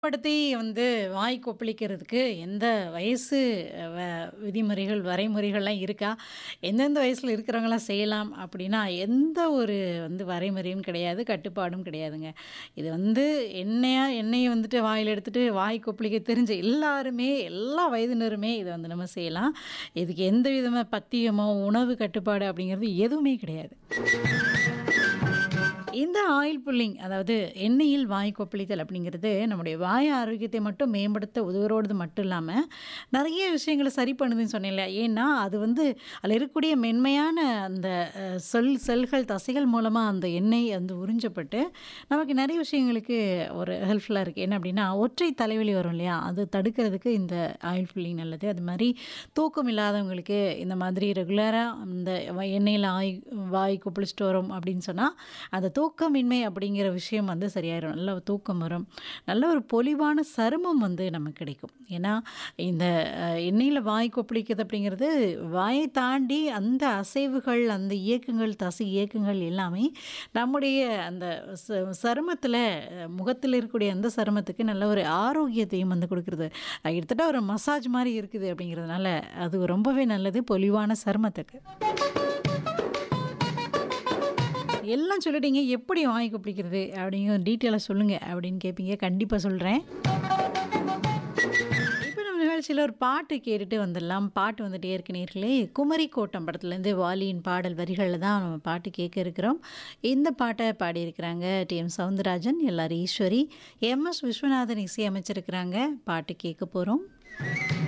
படுத்தி வந்து வாய் கொப்பளிக்கிறதுக்கு எந்த வயசு வ விதிமுறைகள், வரைமுறைகள்லாம் இருக்கா? எந்தெந்த வயசுல இருக்கிறவங்கலாம் செய்யலாம் அப்படின்னா, எந்த ஒரு வந்து வரைமுறையும் கிடையாது, கட்டுப்பாடும் கிடையாதுங்க. இது வந்து என்னையா எண்ணெய வந்துட்டு வாயில எடுத்துட்டு வாய் கொப்பளிக்க தெரிஞ்ச எல்லாருமே, எல்லா வயதினருமே இத வந்து நம்ம செய்யலாம். இதுக்கு எந்த விதமான பத்தியமோ, உணவு கட்டுப்பாடு அப்படிங்கிறது எதுவுமே கிடையாது. இந்த ஆயில் புல்லிங் அதாவது எண்ணெயில் வாய் கொப்பளித்தல் அப்படிங்கிறது நம்முடைய வாய் ஆரோக்கியத்தை மட்டும் மேம்படுத்த உதவுறோடு மட்டும் இல்லாம, நெறைய விஷயங்கள சரி பண்ணுதுன்னு சொன்னேன் இல்லையா? ஏன்னா, அது வந்து அதில இருக்கக்கூடிய மென்மையான அந்த அ சொல் செல்கள், தசைகள் மூலமா அந்த எண்ணெய் வந்து உறிஞ்சப்பட்டு, நமக்கு நெறைய விஷயங்களுக்கு ஒரு ஹெல்ப்ஃபுல்லா இருக்கு. என்ன அப்படின்னா, ஒற்றை தலைவலி வரும் இல்லையா? அது தடுக்கிறதுக்கு இந்த ஆயில் புல்லிங் நல்லது. அதுமாரி தூக்கம் இல்லாதவங்களுக்கு இந்த மாதிரி ரெகுலரா இந்த வ எண்ணெயில ஆய் வாய் கொப்பளிச்சுட்டு வரோம் அப்படின்னு சொன்னா, அந்த தூக்கமின்மை அப்படிங்கிற விஷயம் வந்து சரியாயிரும். நல்ல தூக்கம் வரும். நல்ல ஒரு பொலிவான சருமம் வந்து நமக்கு கிடைக்கும். ஏன்னா, இந்த அ எண்ணெயில வாய் கொப்பளிக்கிறது அப்படிங்கிறது, வாயை தாண்டி அந்த அசைவுகள், அந்த இயக்கங்கள், தசை இயக்கங்கள் எல்லாமே நம்முடைய அந்த ச சருமத்தில முகத்தில இருக்கக்கூடிய அந்த சருமத்துக்கு நல்ல ஒரு ஆரோக்கியத்தையும் வந்து குடுக்குறது. கிட்டத்தட்ட ஒரு மசாஜ் மாரி இருக்குது அப்படிங்கிறதுனால, அது ரொம்பவே நல்லது பொலிவான சருமத்துக்கு. எல்லாம் சொல்லிட்டீங்க. எப்படி வாய் கொப்பளிக்கிறது? அப்படிங்கிற டீட்டெயிலா சொல்லுங்க அப்படின்னு கேட்பீங்க. கண்டிப்பா சொல்றேன். இப்ப நம்ம நிகழ்ச்சியில ஒரு பாட்டு கேட்டுட்டு வந்துடலாம். பாட்டு வந்துட்டே இருக்கு நேயர்களே. குமரி கோட்டம் படத்துலேருந்து வாலியின் பாடல் வரிகள்ல தான் நம்ம பாட்டு கேட்க இருக்கிறோம். இந்த பாட்ட பாடியிருக்கிறாங்க T M. Soundararajan, L R. Eswari, M S. Viswanathan இசையமைச்சிருக்கிறாங்க. பாட்டு கேட்க போறோம்.